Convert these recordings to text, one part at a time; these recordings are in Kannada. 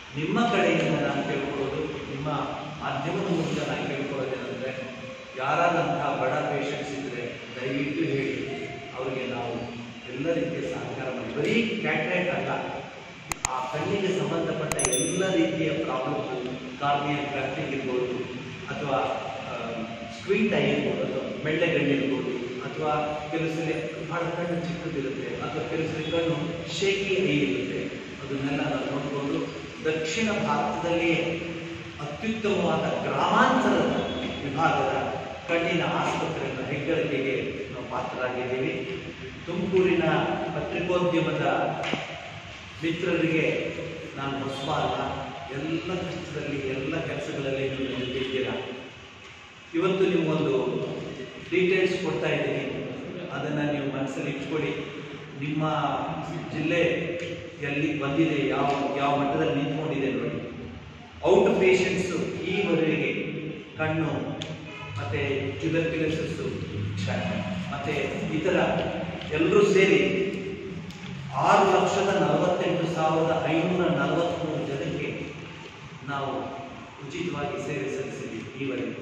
ನಿಮ್ಮ ಕಡೆಯಿಂದ ನಾನು ಕೇಳ್ಕೊಳ್ಳೋದು ನಿಮ್ಮ ಮಾಧ್ಯಮದ ಮೂಲಕ ನಾನು ಕೇಳ್ಕೊಳ್ಳೋದೇನೆಂದರೆ ಯಾರಾದಂತಹ ಬಡ ಪೇಷಂಟ್ಸ್ ಇದ್ದರೆ ದಯವಿಟ್ಟು ಹೇಳಿ ಅವರಿಗೆ ನಾವು ಎಲ್ಲ ರೀತಿಯ ಸಹಕಾರ ಮಾಡಿ ಬರೀ ಕ್ಯಾಟ್ರಾಕ್ಟ್ ಅಲ್ಲ ಆ ಕಣ್ಣಿಗೆ ಸಂಬಂಧಪಟ್ಟ ಎಲ್ಲ ರೀತಿಯ ಪ್ರಾಬ್ಲಮ್ಸ್ ಕಾರ್ನಿಯಲ್ ಗ್ರಾಫ್ಟಿಂಗ್ ಇರ್ಬೋದು ಅಥವಾ ಸ್ಕ್ವೀಟ್ ಐ ಇರ್ಬೋದು ಅಥವಾ ಬೆಳ್ಳೆಗಣ್ಣು ಇರ್ಬೋದು ಅಥವಾ ಕೆಲವು ಸಲ ಭಾಳ ಕಣ್ಣು ಚಿಕ್ಕದಿರುತ್ತೆ ಅಥವಾ ಕೆಲವು ಸಲ ಕಣ್ಣು ಶೇಕಿ ಐ ಇರುತ್ತೆ ಅದನ್ನೆಲ್ಲ ನಾವು ನೋಡಿಕೊಂಡು ದಕ್ಷಿಣ ಭಾರತದಲ್ಲಿಯೇ ಅತ್ಯುತ್ತಮವಾದ ಗ್ರಾಮಾಂತರದ ವಿಭಾಗದ ಕಣ್ಣಿನ ಆಸ್ಪತ್ರೆಯನ್ನು ಹೆಗ್ಗಳಿಕೆಗೆ ನಾವು ಪಾತ್ರರಾಗಿದ್ದೀವಿ ತುಮಕೂರಿನ ಪತ್ರಿಕೋದ್ಯಮದ ಮಿತ್ರರಿಗೆ ನಾನು ಹೊಸಬ ಅಲ್ಲ ಎಲ್ಲ ಕಷ್ಟದಲ್ಲಿ ಎಲ್ಲ ಕೆಲಸಗಳಲ್ಲಿ ನೀವು ನನ್ನ ಜೊತೆ ಇದ್ದೀರಾ ಇವತ್ತು ನಿಮಗೊಂದು ಡೀಟೇಲ್ಸ್ ಕೊಡ್ತಾ ಇದ್ದೀನಿ ಅದನ್ನು ನೀವು ಮನಸ್ಸಲ್ಲಿ ಇಟ್ಕೊಳ್ಳಿ ನಿಮ್ಮ ಜಿಲ್ಲೆ ಎಲ್ಲಿ ಬಂದಿದೆ ಯಾವ ಯಾವ ಮಟ್ಟದಲ್ಲಿ ನಿಂತ್ಕೊಂಡಿದೆ ನೋಡಿ ಔಟ್ ಪೇಷಂಟ್ಸು ಈವರೆಗೆ ಕಣ್ಣು ಮತ್ತು ಟ್ಯೂಬರ್ಕ್ಯುಲೋಸಿಸ್ಸು ಮತ್ತು ಇತರ ಎಲ್ಲರೂ ಸೇರಿ ಆರು ಲಕ್ಷದ ನಲವತ್ತೆಂಟು ಸಾವಿರದ ಐನೂರ ನಲವತ್ತ್ಮೂರು ಜನಕ್ಕೆ ನಾವು ಉಚಿತವಾಗಿ ಸೇವೆ ಸಲ್ಲಿಸಿದ್ದೀವಿ ಈವರೆಗೆ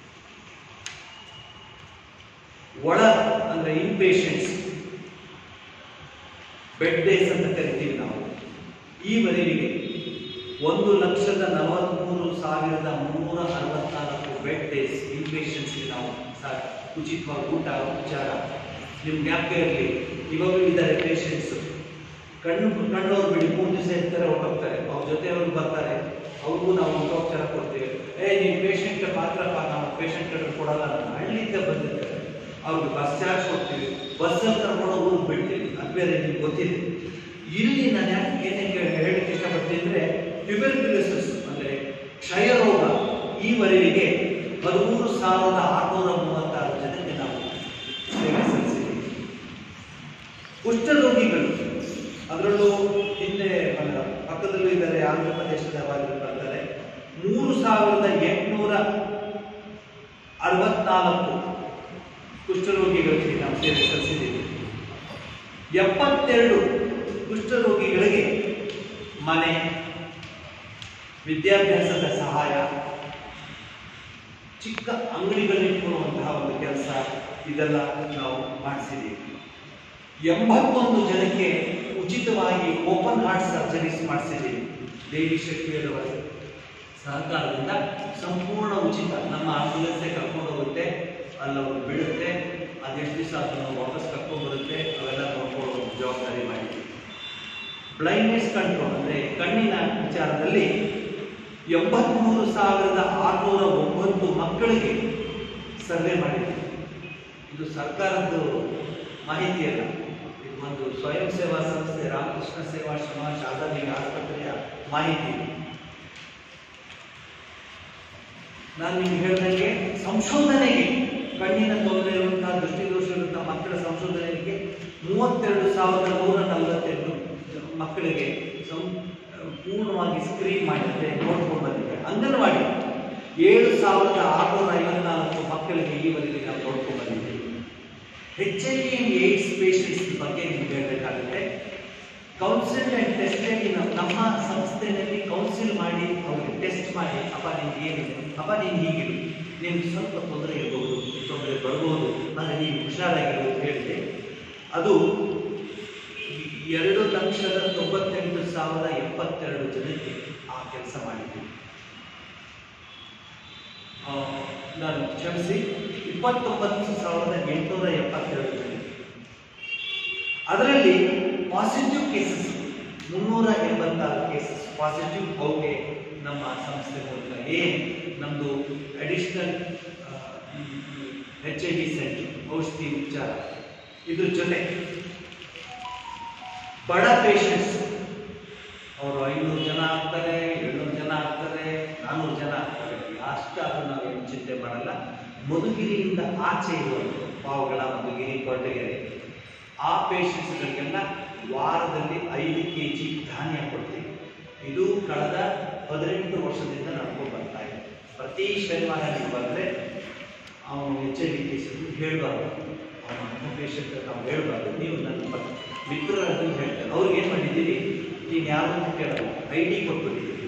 ಒಳ ಅಂದರೆ ಇನ್ಪೇಷಂಟ್ಸ್ ಬೆಡ್ ಡೇಸ್ ಅಂತ ಕರಿತೀವಿ ನಾವು ಈವರೆಗೆ ಒಂದು ಲಕ್ಷದ ನಲವತ್ತ್ಮೂರು ಸಾವಿರದ ಮುನ್ನೂರ ಅರವತ್ನಾಲ್ಕು ಬೆಡ್ ಡೇಸ್ ಇನ್ಪೇಷಂಟ್ಸ್ಗೆ ನಾವು ಸಹ ಉಚಿತವಾಗಿ ಊಟ ಉಪಚಾರ ನಿಮ್ಮ ಜ್ಞಾಪಕ ಇರಲಿ ಇವಾಗಲೂ ಇದ್ದಾರೆ ಪೇಷಂಟ್ಸು ಕಣ್ಣು ಕಣ್ಣವ್ರು ಬಿಡಿ ಮೂರು ದಿವಸ ಇರ್ತಾರೆ ಹೊರಟೋಗ್ತಾರೆ ಅವ್ರ ಜೊತೆ ಅವ್ರು ಬರ್ತಾರೆ ಅವ್ರಿಗೂ ನಾವು ಊಟೋಪಚಾರ ಕೊಡ್ತೀವಿ ಏ ನೀವು ಪೇಷಂಟ್ ಮಾತ್ರಪ್ಪ ನಾವು ಪೇಷಂಟ್ ಕೊಡಲ್ಲ ನಾನು ಹಳ್ಳಿಯಿಂದ ಬಂದಿರ್ತಾರೆ ಅವ್ರಿಗೆ ಬಸ್ ಚಾರ್ಜ್ ಕೊಡ್ತೀವಿ ಬಸ್ಸಲ್ಲಿ ಕರ್ಕೊಂಡು ಊರಿಗೆ ಬಿಡ್ತೀವಿ ಅದು ಬೇರೆ ನಿಮ್ಗೆ ಗೊತ್ತಿದೆ ಇಲ್ಲಿ ನಾನು ಯಾಕೆ ಏನಕ್ಕೆ ಹೇಳಕ್ಕೆ ಇಷ್ಟಪಡ್ತೀನಿ ಅಂದರೆ ಟ್ಯೂಬರ್ಕ್ಯುಲೋಸಿಸ್ ಅಂದರೆ ಕ್ಷಯರೋಗ ಈವರೆಗೆ ಹದಿಮೂರು ಸಾವಿರದ ಆರುನೂರ ಮೂವತ್ತಾರು ಜನಕ್ಕೆ ನಾವು ಸೇವೆ ಸಲ್ಲಿಸಿದ್ದೀವಿ ಕುಷ್ಠರೋಗಿಗಳು ಅದರಲ್ಲೂ ಹಿಂದೆ ಬಂದ ಪಕ್ಕದಲ್ಲೂ ಇದ್ದಾರೆ ಆಂಧ್ರ ಪ್ರದೇಶದವರು ಬರ್ತಾರೆ ಮೂರು ಸಾವಿರದ ಎಂಟುನೂರ ಅರವತ್ನಾಲ್ಕು ಕುಷ್ಠರೋಗಿಗಳಿಗೆ ನಾವು ಸೇವೆ ಸಲ್ಲಿಸಿದ್ದೀವಿ ಎಪ್ಪತ್ತೆರಡು ಕುಷ್ಠರೋಗಿಗಳಿಗೆ ಮನೆ ವಿದ್ಯಾಭ್ಯಾಸದ ಸಹಾಯ ಚಿಕ್ಕ ಅಂಗಡಿಗಳಿಟ್ಕೊಳ್ಳುವಂತಹ ಒಂದು ಕೆಲಸ ಇದೆಲ್ಲ ನಾವು ಮಾಡಿಸಿದ್ದೀವಿ ಎಂಬತ್ತೊಂದು ಜನಕ್ಕೆ ಉಚಿತವಾಗಿ ಓಪನ್ ಹಾರ್ಟ್ ಸರ್ಜರೀಸ್ ಮಾಡಿಸಿದ್ದೀವಿ ದೇವಿ ಶಕ್ತಿಯವರ ಸಹಕಾರದಿಂದ ಸಂಪೂರ್ಣ ಉಚಿತ ನಮ್ಮ ಆಂಬುಲೆನ್ಸೇ ಕರ್ಕೊಂಡು ಹೋಗುತ್ತೆ ಅಲ್ಲವರು ಬೀಳುತ್ತೆ ಅದೆಷ್ಟು ದಿವಸ ಅದನ್ನು ವಾಪಸ್ ಕರ್ಕೊಂಡು ಬರುತ್ತೆ ಅವೆಲ್ಲ ನೋಡ್ಕೊಳ್ಳೋ ಜವಾಬ್ದಾರಿ ಮಾಡಿದ್ದೀವಿ ಬ್ಲೈಂಡ್ನೆಸ್ ಕಂಟ್ರೋಲ್ ಅಂದರೆ ಕಣ್ಣಿನ ವಿಚಾರದಲ್ಲಿ ಎಂಬತ್ಮೂರು ಸಾವಿರದ ಆರುನೂರ ಒಂಬತ್ತು ಮಕ್ಕಳಿಗೆ ಸರ್ವೆ ಮಾಡಿದ್ದೀವಿ ಇದು ಸರ್ಕಾರದ್ದು ಮಾಹಿತಿ ಅಲ್ಲ ಇದು ಒಂದು ಸ್ವಯಂ ಸೇವಾ ಸಂಸ್ಥೆ ರಾಮಕೃಷ್ಣ ಸೇವಾಶ್ರಮ ಶಾರದಾದೇವಿ ಆಸ್ಪತ್ರೆಯ ಮಾಹಿತಿ ನಾನು ನಿಮ್ಗೆ ಹೇಳ್ದಂಗೆ ಸಂಶೋಧನೆಗೆ ಕಣ್ಣಿನ ತೊಂದರೆ ಇರುವಂತಹ ದೃಷ್ಟಿದೋಷ ಇರುವಂತಹ ಮಕ್ಕಳ ಸಂಶೋಧನೆಗೆ ಮೂವತ್ತೆರಡು ಸಾವಿರದ ನೂರ ನಲವತ್ತೆಂಟು ಮಕ್ಕಳಿಗೆ ಸಂ ಪೂರ್ಣವಾಗಿ ಸ್ಕ್ರೀನ್ ಮಾಡಿದ್ರೆ ನೋಡ್ಕೊಂಡು ಬಂದಿದೆ ಅಂಗನವಾಡಿ ಏಳು ಸಾವಿರದ ಆರುನೂರ ಐವತ್ನಾಲ್ಕು ಮಕ್ಕಳಿಗೆ ಈವರೆಗೆ ನಾವು ನೋಡ್ಕೊಂಡು ಬಂದಿದ್ದೇವೆ H I V and AIDS patients ಬಗ್ಗೆ ನಿಮ್ಗೆ ಹೇಳಬೇಕಾಗುತ್ತೆ ಕೌನ್ಸಿಲ್ ಆ್ಯಂಡ್ ಟೆಸ್ಟಲ್ಲಿ ನಮ್ಮ ಸಂಸ್ಥೆಯಲ್ಲಿ ಕೌನ್ಸಿಲ್ ಮಾಡಿ ಅವ್ರಿಗೆ ಟೆಸ್ಟ್ ಮಾಡಿ ಅಪ್ಪ ನಿಮ್ಗೆ ಏನಿದೆ ಅಪ್ಪ ನೀನು ಹೀಗಿರು ನಿಮ್ಗೆ ಸ್ವಲ್ಪ ತೊಂದರೆ ಇರಬಹುದು ತೊಂದರೆ ಬರ್ಬೋದು ಆದರೆ ನೀವು ಹುಷಾರಾಗಿರು ಅಂತ ಹೇಳಿದೆ ಅದು ಎರಡು ಲಕ್ಷದ ತೊಂಬತ್ತೆಂಟು ಸಾವಿರದ ಎಪ್ಪತ್ತೆರಡು ಜನಕ್ಕೆ ಆ ಕೆಲಸ ಮಾಡಿದ್ದೀವಿ ಆ, ನಾನು ಕ್ಷಮಿಸಿ ಇಪ್ಪತ್ತೊಂಬತ್ತು ಸಾವಿರದ ಎಂಟುನೂರ ಎಪ್ಪತ್ತೆರಡು ಜನ ಅದರಲ್ಲಿ ಪಾಸಿಟಿವ್ ಕೇಸಸ್ ಮುನ್ನೂರ ಎಂಬತ್ತಾರು ಕೇಸಸ್ ಪಾಸಿಟಿವ್ ಅವ್ಗೆ ನಮ್ಮ ಸಂಸ್ಥೆ ಮೂಲಕ ಏ ನಮ್ಮದು additional H I V centre ಔಷಧಿ ಉಪಚಾರ ಇದ್ರ ಜೊತೆ ಬಡ ಪೇಷಂಟ್ಸ್ ಅವರು ಐನೂರು ಜನ ಆಗ್ತಾರೆ ಏಳ್ನೂರು ಜನ ಆಗ್ತಾರೆ ನಾನ್ನೂರು ಜನ ಆಗ್ತಾರೆ ಅಷ್ಟಾದ್ರೂ ನಾವೇನು ಚಿಂತೆ ಮಾಡಲ್ಲ ಮಧುಗಿರಿಯಿಂದ ಆಚೆ ಇರುವಂಥ ಪಾವಗಡ ಮಧುಗಿರಿ ಕೊರಟಗೆರೆ ಆ ಪೇಷಂಟ್ಸ್ಗಳಿಗೆಲ್ಲ ವಾರದಲ್ಲಿ ಐದು ಕೆ ಜಿ ಧಾನ್ಯ ಕೊಡ್ತೀವಿ ಇದು ಕಳೆದ ಹದಿನೆಂಟು ವರ್ಷದಿಂದ ನಡ್ಕೊಂಡು ಬರ್ತಾ ಇದೆ ಪ್ರತಿ ಶನಿವಾರ ನೀವು ಬಂದರೆ ಅವನು ಎಚ್ ಐ ವಿ ಕೇಸನ್ನು ಹೇಳಬಾರ್ದು ಅವನ ಅಂಥ ಪೇಷಂಟ್ ನಾವು ಹೇಳಬಾರ್ದು ನೀವು ನನ್ನ ಮಿತ್ರರನ್ನು ಹೇಳ್ತಾರೆ ಅವ್ರಿಗೆ ಏನು ಮಾಡಿದ್ದೀವಿ ನೀನು ಯಾರು ಅಂತ ಕೇಳಲ್ಲ ಐ ಡಿ ಕೊಟ್ಬಿಟ್ಟಿದ್ದೀವಿ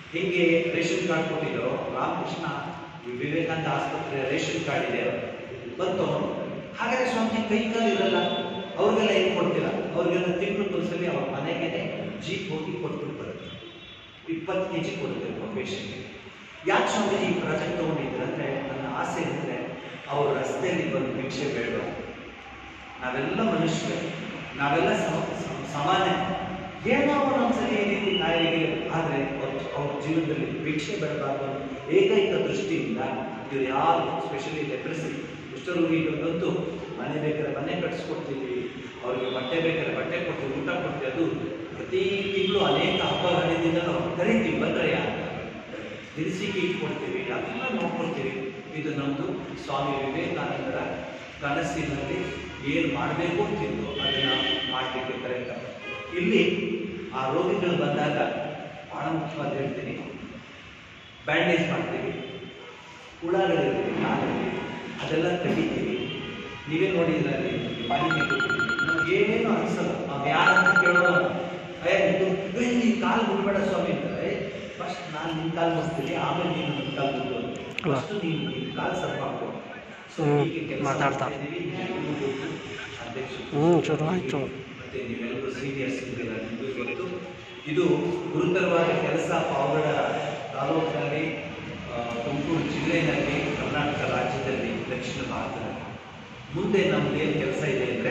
ಹೇಗೆ ರೇಷನ್ ಕಾರ್ಡ್ ಕೊಟ್ಟಿದ್ದಾರೋ ರಾಮಕೃಷ್ಣ ವಿವೇಕಾನಂದ ಆಸ್ಪತ್ರೆ ರೇಷನ್ ಕಾರ್ಡ್ ಇದೆ ಬಂತು ಹಾಗಾದ್ರೆ ಸ್ವಾಮೀಜಿ ಕೈ ಕಾಲು ಇರಲ್ಲ ಅವ್ರಿಗೆಲ್ಲ ಏನು ಕೊಡ್ತೀರಾ ಅವ್ರಿಗೆಲ್ಲ ತಿಂಗಳು ಒಂದ್ಸಲಿ ಅವ್ರ ಮನೆಗೆ ಜೀಪ್ ಹೋಗಿ ಕೊಟ್ಬಿಟ್ಟು ಬರುತ್ತೆ ಇಪ್ಪತ್ತು ಕೆ ಜಿ ಕೊಡಬೇಕು ಪೇಷಂಟ್ಗೆ ಯಾಕೆ ಸ್ವಾಮೀಜಿ ಈ ಪ್ರಾಜೆಕ್ಟ್ ತೊಗೊಂಡಿದ್ದೀರ ಅಂದರೆ ನನ್ನ ಆಸೆ ಅಂದರೆ ಅವ್ರ ರಸ್ತೆಯಲ್ಲಿ ಬಂದು ಭಿಕ್ಷೆ ಬೇಡ ನಾವೆಲ್ಲ ಮನುಷ್ಯರೇ ನಾವೆಲ್ಲ ಸಮ ಸಮ- ಸಮಾನ ಏನೋ ಒಂದೊಂದ್ಸಲಿ ಈ ರೀತಿ ಕಾಯಿಲೆಗೆ ಆದರೆ ಅವ್ರ ಅವ್ರ ಜೀವನದಲ್ಲಿ ಭಿಕ್ಷೆ ಬೇಡಬಾರ್ದು ಅನ್ನೋ ಏಕೈಕ ದೃಷ್ಟಿಯಿಂದ ಇವ್ರು ಯಾರು ಸ್ಪೆಷಲಿ ಡೆಪ್ರೆಸಿವ್ ಕುಷ್ಠರೋಗಿಗಳಿಗಂತೂ ಮನೆ ಬೇಕಾದ್ರೆ ಮನೆ ಕಟ್ಸ್ಕೊಡ್ತೀವಿ ಅವ್ರಿಗೆ ಬಟ್ಟೆ ಬೇಕಾದ್ರೆ ಬಟ್ಟೆ ಕೊಡ್ತೀವಿ ಊಟ ಕೊಡ್ತೀವಿ ಅದು ಪ್ರತಿ ತಿಂಗಳು ಅನೇಕ ಹಬ್ಬ ಹರಿದಿನ ನಾವು ಕರಿತೀವಿ ಬಂದ್ರಯ್ಯ ದಿನಸಿಗೆ ಇಟ್ಕೊಡ್ತೀವಿ ಅದನ್ನ ನೋಡ್ಕೊಳ್ತೀವಿ ಇದು ನಮ್ಮದು ಸ್ವಾಮಿ ವಿವೇಕಾನಂದರ ಕನಸಿನಲ್ಲಿ ಏನು ಮಾಡಬೇಕು ಅಂತಿತ್ತು ಅದನ್ನು ಮಾಡಲಿಕ್ಕೆ ಕರೆಕ್ಟ್ ಇಲ್ಲಿ ಆ ರೋಗಿಗಳು ಬಂದಾಗ ಭಾಳ ಮುಖ್ಯವಾದ ಹೇಳ್ತೀನಿ ಬ್ಯಾಂಡೇಜ್ ಮಾಡ್ತೀವಿ ಹುಳಗಳಿರ್ತೀವಿ ಕಾಲಲ್ಲಿ ಅದೆಲ್ಲ ತೆಗಿತೀವಿ ನೀವೇ ನೋಡಿದ್ರೆ ಅಲ್ಲಿ ಮಾಲಿನ್ಯ ಕೊಟ್ಟಿದ್ದೀವಿ ನಮ್ಗೆ ಏನೇನು ಅನ್ಸಲ್ಲ ನಾವು ಯಾರಂತ ಕೇಳೋಣ ಏ ಇದು ಏ ನೀನು ಕಾಲು ಬಿಡಬೇಡ ಸ್ವಾಮಿ ಅಂತಾರೆ ಫಸ್ಟ್ ನಾನು ನಿನ್ನ ಕಾಲು ಮುಗಿಸ್ತೀನಿ ಆಮೇಲೆ ನೀನು ನನ್ನ ಕಾಲು ಬಿಡು ಅಂತ ಫಸ್ಟ್ ನೀನು ನಿನ್ನ ಕಾಲು ಸ್ವಲ್ಪ ಹಾಕೋ ಸೊ ಹ್ಮ್, ಹೀಗೆ ಕೆಲಸ ಮಾತಾಡ್ತಾ. ಮಾಡ್ತಾ ಇದ್ದೀವಿ. ನಿಮ್ಗೂ ಗೊತ್ತು, ಅಧ್ಯಕ್ಷರು ಹ್ಞೂ ಶುರು ಆಯಿತು ಮತ್ತೆ ನೀವೆಲ್ಲರೂ ಸೀನಿಯರ್ಸ್ ಇದ್ದೀರ ನಿಮಗೂ ಗೊತ್ತು ಇದು ಗುರುತರವಾದ ಕೆಲಸ ಪಾವಗಡ ತಾಲೂಕಿನಲ್ಲಿ ಆ, ತುಮಕೂರು ಜಿಲ್ಲೆಯಲ್ಲಿ ಕರ್ನಾಟಕ ರಾಜ್ಯದಲ್ಲಿ ದಕ್ಷಿಣ ಭಾರತದಲ್ಲಿ ಮುಂದೆ ನಮ್ದು ಏನು ಕೆಲಸ ಇದೆ ಅಂದರೆ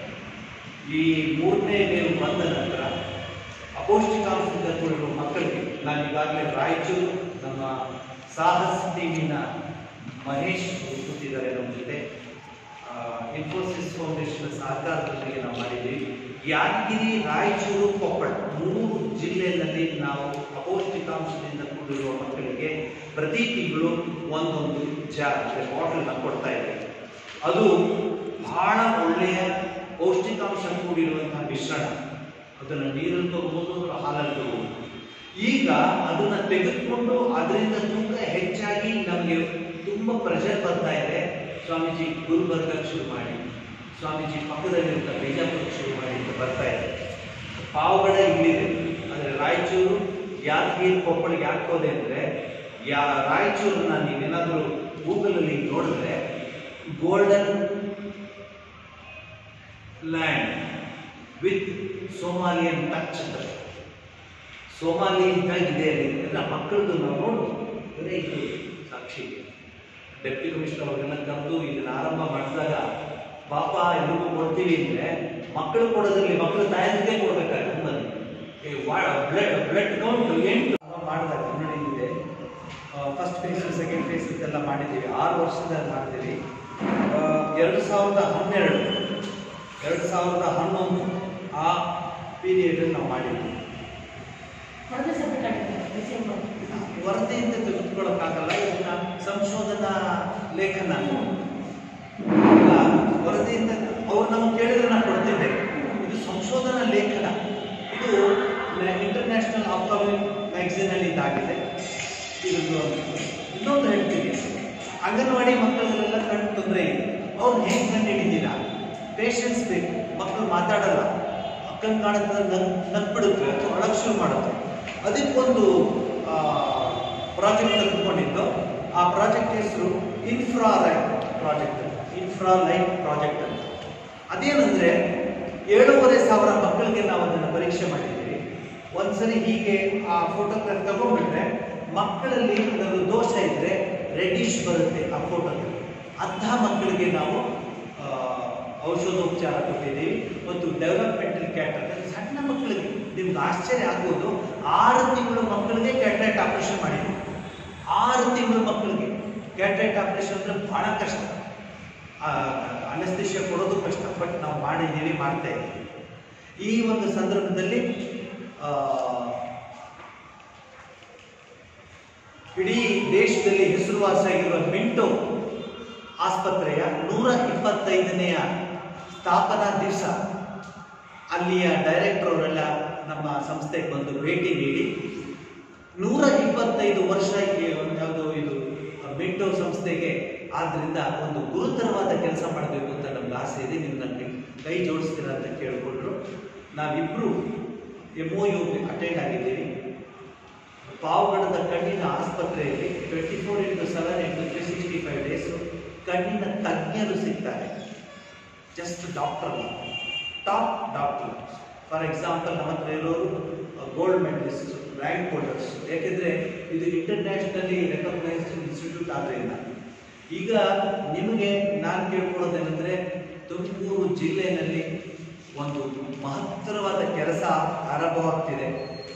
ಈ ಮೂರನೇ ವೇವ್ ಬಂದ ನಂತರ ಅಪೌಷ್ಟಿಕಾಂಶದಿಂದ ಕೂಡಿರುವ ಮಕ್ಕಳಿಗೆ ನಾನು ಈಗಾಗಲೇ ರಾಯಚೂರು ನಮ್ಮ ಸಾಹಸ್ ಟಿವಿನ ಮಹೇಶ್ ಅವರು ಕೂತಿದ್ದಾರೆ ನಮ್ಮ ಜೊತೆ ಆ, ಇನ್ಫೋಸಿಸ್ ಫೌಂಡೇಶನ್ ಸಹಕಾರದೊಂದಿಗೆ ನಾವು ಮಾಡಿದ್ದೀವಿ ಯಾದಗಿರಿ ರಾಯಚೂರು ಕೊಪ್ಪಳ ಮೂರು ಜಿಲ್ಲೆಯಲ್ಲಿ ನಾವು ಅಪೌಷ್ಟಿಕಾಂಶದಿಂದ ಕೂಡಿರುವ ಮಕ್ಕಳಿಗೆ ಪ್ರತಿ ತಿಂಗಳು ಒಂದೊಂದು ಜಾರ್ ಅಂದರೆ ಬಾಟಲ್ನ ಕೊಡ್ತಾ ಇದ್ದೀವಿ ಅದು ಬಹಳ ಒಳ್ಳೆಯ ಪೌಷ್ಟಿಕಾಂಶ ಕೂಡಿರುವಂತಹ ಮಿಶ್ರಣ ಅದನ್ನು ನೀರಲ್ಲಿ ತಗೋಬಹುದು ಅಥವಾ ಹಾಲಲ್ಲಿ ತಗೋಬಹುದು ಈಗ ಅದನ್ನ ತೆಗೆದುಕೊಂಡು ಅದರಿಂದ ತೂಕ ಹೆಚ್ಚಾಗಿ ನಮಗೆ ತುಂಬ ಪ್ರೆಷರ್ ಬರ್ತಾ ಇದೆ ಸ್ವಾಮೀಜಿ ಗುಲ್ಬರ್ಗಕ್ಕೆ ಶುರು ಮಾಡಿ ಸ್ವಾಮೀಜಿ ಪಕ್ಕದಲ್ಲಿರುತ್ತ ಬಿಜಾಪುರಕ್ಕೆ ಶುರು ಮಾಡಿ ಅಂತ ಬರ್ತಾ ಇದೆ ಪಾವಗಡ ಇಲ್ಲಿದೆ ಅಂದರೆ ರಾಯಚೂರು ಯಾದಗಿರಿ ಕೊಪ್ಪಳಿಗೆ ಯಾಕೆ ಹೋದೆ ಅಂದರೆ ಯಾ ರಾಯಚೂರನ್ನ ನೀವೇನಾದರೂ ಗೂಗಲಲ್ಲಿ ನೋಡಿದ್ರೆ golden land with Somalian touch ಅಂತ ಸೋಮಾಲಿ ಇದ್ದಾಗಿದೆ ಅಲ್ಲಿ ಎಲ್ಲ ಮಕ್ಕಳದು ನಾವು ನೋಡು ಇವರೇ ಇದು ಸಾಕ್ಷಿ ಡೆಪ್ಟಿ ಕಮಿಷನರ್ ಅವ್ರಿಗೆಲ್ಲ ಕರೆದು ಇದನ್ನ ಆರಂಭ ಮಾಡಿದಾಗ ಪಾಪ ಎಲ್ರಿಗೂ ಕೊಡ್ತೀವಿ ಅಂದ್ರೆ ಮಕ್ಕಳು ಕೊಡೋದ್ರಲ್ಲಿ ಮಕ್ಕಳು ತಾಯಂದಿಗೆ ಕೊಡ್ಬೇಕಾದ್ರೆ ನಮ್ಮಲ್ಲಿ ಬ್ಲಡ್ ಬ್ಲಡ್ ಕೌಂಟ್ ಎಂಟು ಮಾಡಿದಾಗ ಮುನ್ನಡೆಯಿದೆ ಫಸ್ಟ್ ಫೇಸ್ ಸೆಕೆಂಡ್ ಫೇಸ್ ಇದೆಲ್ಲ ಮಾಡಿದ್ದೀವಿ ಆರು ವರ್ಷದ ಮಾಡಿದ್ದೀವಿ ಆ, ಎರಡು ಸಾವಿರದ ಹನ್ನೆರಡು ಎರಡು ಸಾವಿರದ ಹನ್ನೊಂದು ಆ ಪೀರಿಯಡಲ್ಲಿ ನಾವು ಮಾಡಿದ್ದೀವಿ ಹೊರಗೆ ಸಬ್ಮಿಟ್ ಆಗಿದೆ ಡಿಸೆಂಬರ್ ವರದಿಯಿಂದ ತೆಗೆದುಕೊಳ್ಳೋಕ್ಕಾಗಲ್ಲ ಇದನ್ನ ಸಂಶೋಧನಾ ಲೇಖನ ಇಲ್ಲ, ವರದಿಯಿಂದ ಅವ್ರು ನಮಗೆ ಕೇಳಿದ್ರೆ ನಾನು ಕೊಡ್ತಿದ್ದೆ ಇದು ಸಂಶೋಧನಾ ಲೇಖನ ಇದು ಇಂಟರ್ನ್ಯಾಷನಲ್ ಆಫ್ಕಾಮಿಕ್ ಮ್ಯಾಗಝೀನಲ್ಲಿ ಇದಾಗಿದೆ ಇದು ಇನ್ನೊಂದು ಹೇಳ್ತೀನಿ ಅಂಗನವಾಡಿ ಮಕ್ಕಳಿಗೆಲ್ಲ ಕಣ್ಣು ತೊಂದರೆ ಇದೆ ಅವ್ರು ಹೇಗೆ ಕಂಡು ಹಿಡಿದಿಲ್ಲ ಪೇಷನ್ಸ್ ಬೇಕು ಮಕ್ಕಳು ಮಾತಾಡಲ್ಲ ಅಕ್ಕನ ಕಾಣುತ್ತೆ ನಗ್ ನಗ್ಬಿಡುತ್ತೆ ಅಥವಾ ಒಳಗೆ ಶುರು ಮಾಡುತ್ತೆ ಅದಕ್ಕೊಂದು ಪ್ರಾಜೆಕ್ಟ್ ತೆಗೆದುಕೊಂಡಿದ್ದು ಆ ಪ್ರಾಜೆಕ್ಟ್ ಹೆಸರು infra light project infra light project ಅಂತ ಅದೇನಂದ್ರೆ ಏಳೂವರೆ ಸಾವಿರ ಮಕ್ಕಳಿಗೆ ನಾವು ಅದನ್ನು ಪರೀಕ್ಷೆ ಮಾಡಿದ್ದೀವಿ ಒಂದ್ಸರಿ ಹೀಗೆ ಆ ಫೋಟೋಗ್ರಾಫ್ ತಗೊಂಡ್ಬಿಟ್ರೆ ಮಕ್ಕಳಲ್ಲಿ ಅದರದ್ದು ದೋಷ ಇದ್ರೆ ರೆಡಿಶ್ ಬರುತ್ತೆ ಆ ಫೋಟೋದಲ್ಲಿ ಅಂತಹ ಮಕ್ಕಳಿಗೆ ನಾವು ಆ, ಔಷಧೋಪಚಾರ ಕೊಟ್ಟಿದ್ದೀವಿ ಮತ್ತು ಡೆವಲಪ್ಮೆಂಟಲ್ ಕ್ಯಾಟರ್ ಸಣ್ಣ ಮಕ್ಕಳಿಗೆ ನಿಮ್ಗೆ ಆಶ್ಚರ್ಯ ಆಗ್ಬೋದು ಆರು ತಿಂಗಳು ಮಕ್ಕಳಿಗೆ ಕ್ಯಾಟ್ರೈಟ್ ಆಪರೇಷನ್ ಮಾಡಿದ್ದೀವಿ ಆರು ತಿಂಗಳು ಮಕ್ಕಳಿಗೆ ಕ್ಯಾಟ್ರೈಟ್ ಆಪರೇಷನ್ ಅಂದ್ರೆ ಬಹಳ ಕಷ್ಟ ಅನಸ್ತಿಷ್ಯ ಕೊಡೋದು ಕಷ್ಟ ಬಟ್ ನಾವು ಮಾಡಿದ್ದೀವಿ ಮಾಡ್ತಾ ಇದ್ದೀವಿ ಈ ಒಂದು ಸಂದರ್ಭದಲ್ಲಿ ಆ, ಇಡೀ ದೇಶದಲ್ಲಿ ಹೆಸರುವಾಸಿಯಾಗಿರುವ ಮಿಂಟೋ ಆಸ್ಪತ್ರೆಯ ನೂರ ಇಪ್ಪತ್ತೈದನೆಯ ಸ್ಥಾಪನಾ ದಿವಸ ಅಲ್ಲಿಯ ಡೈರೆಕ್ಟರ್ ಅವರೆಲ್ಲ ನಮ್ಮ ಸಂಸ್ಥೆಗೆ ಬಂದು ಭೇಟಿ ನೀಡಿ ನೂರ ಇಪ್ಪತ್ತೈದು ವರ್ಷ ಈ ಒಂದು ಯಾವುದು ಇದು ಮಿಂಟೋ ಸಂಸ್ಥೆಗೆ ಆದ್ರಿಂದ ಒಂದು ಗುರುತರವಾದ ಕೆಲಸ ಮಾಡಬೇಕು ಅಂತ ನಮ್ಗೆ ಆಸೆ ಇದೆ ನೀವು ನನಗೆ ಕೈ ಜೋಡಿಸ್ತೀರಾ ಅಂತ ಕೇಳಿಕೊಂಡ್ರು ನಾವಿಬ್ಬರು ಎಮ್ ಒ ಯು ಅಟೆಂಡ್ ಆಗಿದ್ದೀವಿ ಪಾವಗಡದ ಕಣ್ಣಿನ ಆಸ್ಪತ್ರೆಯಲ್ಲಿ twenty four into seven into three sixty five days ಕಣ್ಣಿನ ತಜ್ಞರು ಸಿಗ್ತಾರೆ just doctor top doctor for example ನಮ್ಮ ಹತ್ರ ಇರೋರು ಗೋಲ್ಡ್ ಮೆಡಲಿಸ್ಟ್ ರ್ಯಾಂಕ್ ಹೋಲ್ಡರ್ಸ್ ಯಾಕೆಂದರೆ ಇದು ಇಂಟರ್ನ್ಯಾಷನಲಿ ರೆಕಗ್ನೈಸ್ಡ್ ಇನ್ಸ್ಟಿಟ್ಯೂಟ್ ಆದ್ದರಿಂದ ಈಗ ನಿಮಗೆ ನಾನು ಕೇಳ್ಕೊಳ್ಳೋದೇನೆಂದರೆ ತುಮಕೂರು ಜಿಲ್ಲೆಯಲ್ಲಿ ಒಂದು ಮಹತ್ತರವಾದ ಕೆಲಸ ಆರಂಭವಾಗ್ತಿದೆ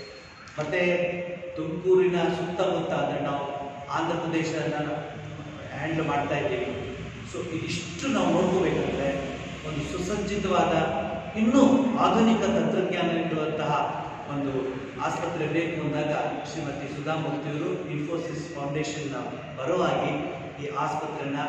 ಮತ್ತು ತುಮಕೂರಿನ ಸುತ್ತಮುತ್ತ ಅಂದರೆ ನಾವು ಆಂಧ್ರ ಪ್ರದೇಶನ ಹ್ಯಾಂಡಲ್ ಮಾಡ್ತಾ ಇದ್ದೀವಿ ಸೊ ಇದಿಷ್ಟು ನಾವು ನೋಡ್ಕೋಬೇಕಂದ್ರೆ ಒಂದು ಸುಸಜ್ಜಿತವಾದ ಇನ್ನೂ ಆಧುನಿಕ ತಂತ್ರಜ್ಞಾನ ಇರುವಂತಹ ಒಂದು ಆಸ್ಪತ್ರೆ ಬೇಕು ಅಂದಾಗ ಶ್ರೀಮತಿ ಸುಧಾ ಮೂರ್ತಿಯವರು ಇನ್ಫೋಸಿಸ್ ಫೌಂಡೇಶನ್ನ ಪರವಾಗಿ ಈ ಆಸ್ಪತ್ರೆನ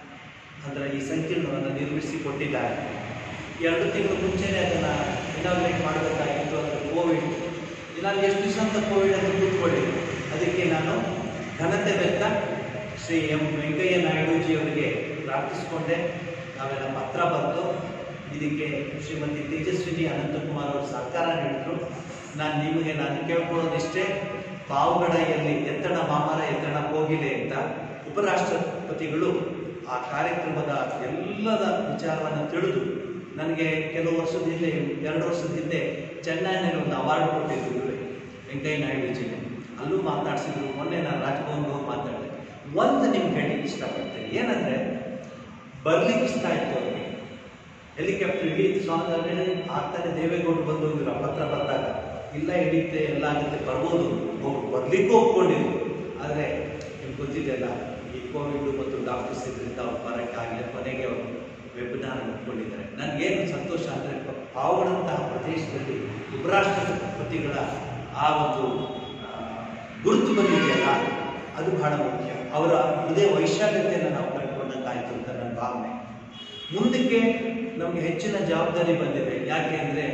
ಅಂದರೆ ಈ ಸಂಕೀರ್ಣವನ್ನು ನಿರ್ಮಿಸಿ ಕೊಟ್ಟಿದ್ದಾರೆ ಎರಡು ತಿಂಗಳು ಮುಂಚೆನೇ ಅದನ್ನು ಇನಾಗ್ರೇಟ್ ಮಾಡಬೇಕಾಗಿತ್ತು ಅದು ಕೋವಿಡ್ ನಾನು ಎಷ್ಟು ದಿವಸ ಅಂತ ಕೋವಿಡ್ ಅಂತ ಕೂತ್ಕೊಳ್ಳಿ ಅದಕ್ಕೆ ನಾನು ಘನತೆ ಬೆತ್ತ ಶ್ರೀ ಎಂ ವೆಂಕಯ್ಯ ನಾಯ್ಡುಜಿ ಅವರಿಗೆ ಪ್ರಾರ್ಥಿಸಿಕೊಂಡೆ ನಾವೆಲ್ಲ ಪತ್ರ ಬರೆದು ಇದಕ್ಕೆ ಶ್ರೀಮತಿ ತೇಜಸ್ವಿನಿ ಅನಂತಕುಮಾರ್ ಅವರು ಸಹಕಾರ ನೀಡಿದ್ರು ನಾನು ನಿಮಗೆ ನಾನು ಕೇಳ್ಕೊಳ್ಳೋದಿಷ್ಟೇ ಪಾವಗಡೆಯಲ್ಲಿ ಎತ್ತಣ ಮಾಮರ ಎತ್ತಣ ಹೋಗಿದೆ ಅಂತ ಉಪರಾಷ್ಟ್ರಪತಿಗಳು ಆ ಕಾರ್ಯಕ್ರಮದ ಎಲ್ಲದ ವಿಚಾರವನ್ನು ತಿಳಿದು ನನಗೆ ಕೆಲವು ವರ್ಷದ ಹಿಂದೆ ಎರಡು ವರ್ಷದ ಹಿಂದೆ ಚೆನ್ನೈನಲ್ಲಿ ಒಂದು ಅವಾರ್ಡ್ ಕೊಟ್ಟಿದ್ರು ಇವರೇ ವೆಂಕಯ್ಯ ನಾಯ್ಡುಜಿಗೆ ಅಲ್ಲೂ ಮಾತನಾಡಿಸಿದ್ರು ಮೊನ್ನೆ ನಾನು ರಾಜಭವನ್ಗೆ ಹೋಗಿ ಮಾತಾಡಿದೆ ಒಂದು ನಿಮ್ಗೆ ಹೇಳಲಿಕ್ಕೆ ಇಷ್ಟಪಡ್ತೇನೆ ಏನಂದರೆ ಬರ್ಲಿಕ್ಕೆ ಇಷ್ಟ ಆಯಿತು ಅವ್ರಿಗೆ ಹೆಲಿಕಾಪ್ಟರ್ ಇಡೀತು ಸ್ವಾಮಿ ಆಗ್ತಾನೆ ದೇವೇಗೌಡರು ಬಂದು ಹೋಗಿದ್ರು ಆ ಪತ್ರ ಬಂದಾಗ ಇಲ್ಲ ಹಿಡಿಯುತ್ತೆ ಎಲ್ಲ ಆಗುತ್ತೆ ಬರ್ಬೋದು ಹೋಗಿ ಬರ್ಲಿಕ್ಕೂ ಒಪ್ಕೊಂಡಿದ್ರು ಆದರೆ ನಿಮ್ಗೆ ಗೊತ್ತಿದೆಯಲ್ಲ ಈ ಕೋವಿಡ್ ಮತ್ತು ಡಾಕ್ಟರ್ಸ್ ಇದರಿಂದ ಅವ್ರು ಬರೋಕ್ಕಾಗಲಿ ಕೊನೆಗೆ ಅವರು ವೆಬಿನಾರ್ ಒಪ್ಕೊಂಡಿದ್ದಾರೆ ನನಗೇನು ಸಂತೋಷ ಅಂದರೆ ಪಾವಗಡಂತಹ ಪ್ರದೇಶದಲ್ಲಿ ಉಪರಾಷ್ಟ್ರಪತಿಗಳ ಆ ಒಂದು ಆ, ಗುರುತು ಬಂದಿದೆಯಲ್ಲ ಅದು ಬಹಳ ಮುಖ್ಯ ಅವರ ಹೃದಯ ವೈಶಾಲ್ಯತೆಯನ್ನು ನಾವು ಕಂಡುಕೊಂಡಂತಾಯಿತು ಅಂತ ನನ್ನ ಭಾವನೆ ಮುಂದಕ್ಕೆ ನಮಗೆ ಹೆಚ್ಚಿನ ಜವಾಬ್ದಾರಿ ಬಂದಿದೆ ಯಾಕೆ ಅಂದರೆ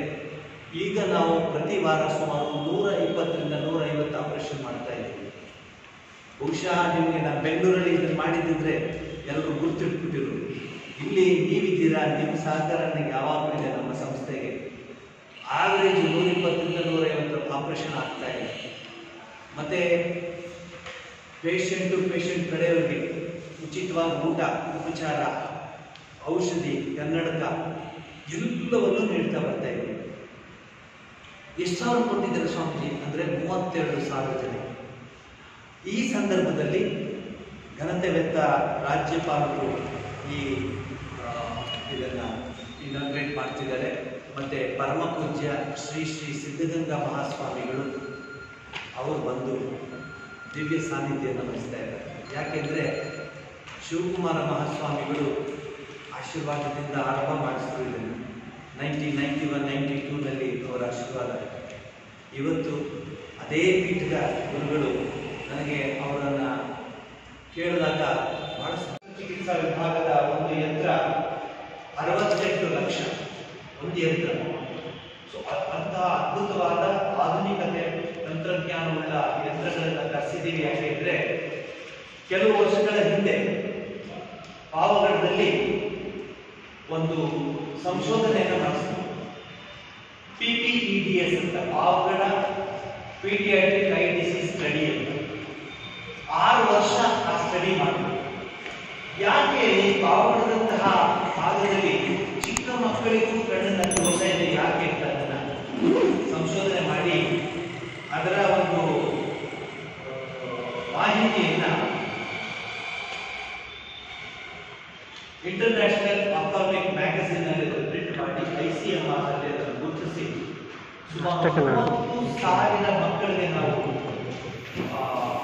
ಈಗ ನಾವು ಪ್ರತಿ ವಾರ ಸುಮಾರು ನೂರ ಇಪ್ಪತ್ತರಿಂದ ನೂರ ಐವತ್ತು ಆಪರೇಷನ್ ಮಾಡ್ತಾ ಇದ್ದೀವಿ ಬಹುಶಃ ನಿಮಗೆ ನಾನು ಬೆಂಗಳೂರಲ್ಲಿ ಇದನ್ನು ಮಾಡಿದ್ದಿದ್ರೆ ಎಲ್ಲರೂ ಗುರ್ತಿಟ್ಬಿಟ್ಟಿರು ಇಲ್ಲಿ ನೀವಿದ್ದೀರಾ ನಿಮ್ಮ ಸಹಕಾರ ನನಗೆ ಯಾವಾಗಲೂ ಇದೆ ನಮ್ಮ ಸಂಸ್ಥೆಗೆ ಆವರೇಜ್ ನೂರ ಇಪ್ಪತ್ತರಿಂದ ನೂರ ಐವತ್ತು ಆಪರೇಷನ್ ಆಗ್ತಾ ಇದೆ ಮತ್ತು ಪೇಷಂಟು ಪೇಷಂಟ್ ಕಡೆಯವರಿಗೆ ಉಚಿತವಾದ ಊಟ ಉಪಚಾರ ಔಷಧಿ ಕನ್ನಡಕ ಎಲ್ಲವನ್ನೂ ನೀಡ್ತಾ ಬರ್ತಾ ಇದ್ದೀವಿ ಎಷ್ಟು ಸಾವಿರ ಕೊಟ್ಟಿದ್ದಾರೆ ಸ್ವಾಮೀಜಿ ಅಂದರೆ ಮೂವತ್ತೆರಡು ಸಾವಿರ ಜನ ಈ ಸಂದರ್ಭದಲ್ಲಿ ಘನತೆ ವೆತ್ತ ರಾಜ್ಯಪಾಲರು ಈ ಆ, ಇದನ್ನ ಇನಾಗ್ರೇಟ್ ಮಾಡ್ತಿದ್ದಾರೆ ಮತ್ತೆ ಪರಮ ಪೂಜ್ಯ ಶ್ರೀ ಶ್ರೀ ಸಿದ್ಧಗಂಗಾ ಮಹಾಸ್ವಾಮಿಗಳು ಅವರು ಬಂದು ದಿವ್ಯ ಸಾನ್ನಿಧ್ಯವನ್ನು ವಹಿಸ್ತಾ ಇದ್ದಾರೆ ಯಾಕೆಂದರೆ ಶಿವಕುಮಾರ ಮಹಾಸ್ವಾಮಿಗಳು ಆಶೀರ್ವಾದದಿಂದ ಆರಂಭ ಮಾಡಿಸಿದ್ರು ಇದನ್ನು ನೈನ್ಟೀನ್ ನೈಂಟಿ ಒನ್ ನೈಂಟಿ ಟೂನಲ್ಲಿ ಅವರ ಆಶೀರ್ವಾದ ಇವತ್ತು ಅದೇ ಪೀಠದ ಗುರುಗಳು ನನಗೆ ಅವರನ್ನು ಕೇಳಿದಾಗ ಬಹಳ ಸಂತೋಷ. ಚಿಕಿತ್ಸಾ ವಿಭಾಗದ ಒಂದು ಯಂತ್ರ ಅರವತ್ತೆಂಟು ಲಕ್ಷ ಒಂದು ಯಂತ್ರ ಸೊ ಅ- ಅಂತಹ ಅದ್ಭುತವಾದ ಆಧುನಿಕತೆ ತಂತ್ರಜ್ಞಾನವುಳ್ಳ ಯಂತ್ರಗಳನ್ನು ತರಿಸಿದ್ದೀವಿ ಯಾಕೆಂದ್ರೆ ಕೆಲವು ವರ್ಷಗಳ ಹಿಂದೆ ಪಾವಗಡದಲ್ಲಿ ಒಂದು ಸಂಶೋಧನೆಯನ್ನು ಮಾಡಿಸಿದ್ರು P P E D S ಅಂತ Pavagada paediatric eye disease study ಅಂತ ಆರು ವರ್ಷ ಆ ಸ್ಟಡಿ ಮಾಡಿದ್ರು ಯಾಕೆ ಈ ಪಾವಗಡದಂತಹ ಭಾಗದಲ್ಲಿ ಚಿಕ್ಕ ಮಕ್ಕಳಿಗೂ ಕಣ್ಣಿನ ದೋಷ ಇದೆ ಯಾಕೆ ಅಂತ ಅದನ್ನ ಸಂಶೋಧನೆ ಮಾಡಿ ಅದರ ಒಂದು ಆ, ಮಾಹಿತಿಯನ್ನ ಇಂಟರ್ನ್ಯಾಷನಲ್ ಅಕಾಮಿಕ್ ಮ್ಯಾಗಝಿನ್ ಅಲ್ಲಿ ಪ್ರಿಂಟ್ ಮಾಡಿ ಐ ಸಿ ಎಂ ಆರ್ ಅಲ್ಲಿ ಅದನ್ನು ಗುರುತಿಸಿ ಸುಮಾರು ಅಷ್ಟಕ್ಕೆ ನಾನು- ಮೂವತ್ತು ಸಾವಿರ ಮಕ್ಕಳಿಗೆ ನಾವು ಆ,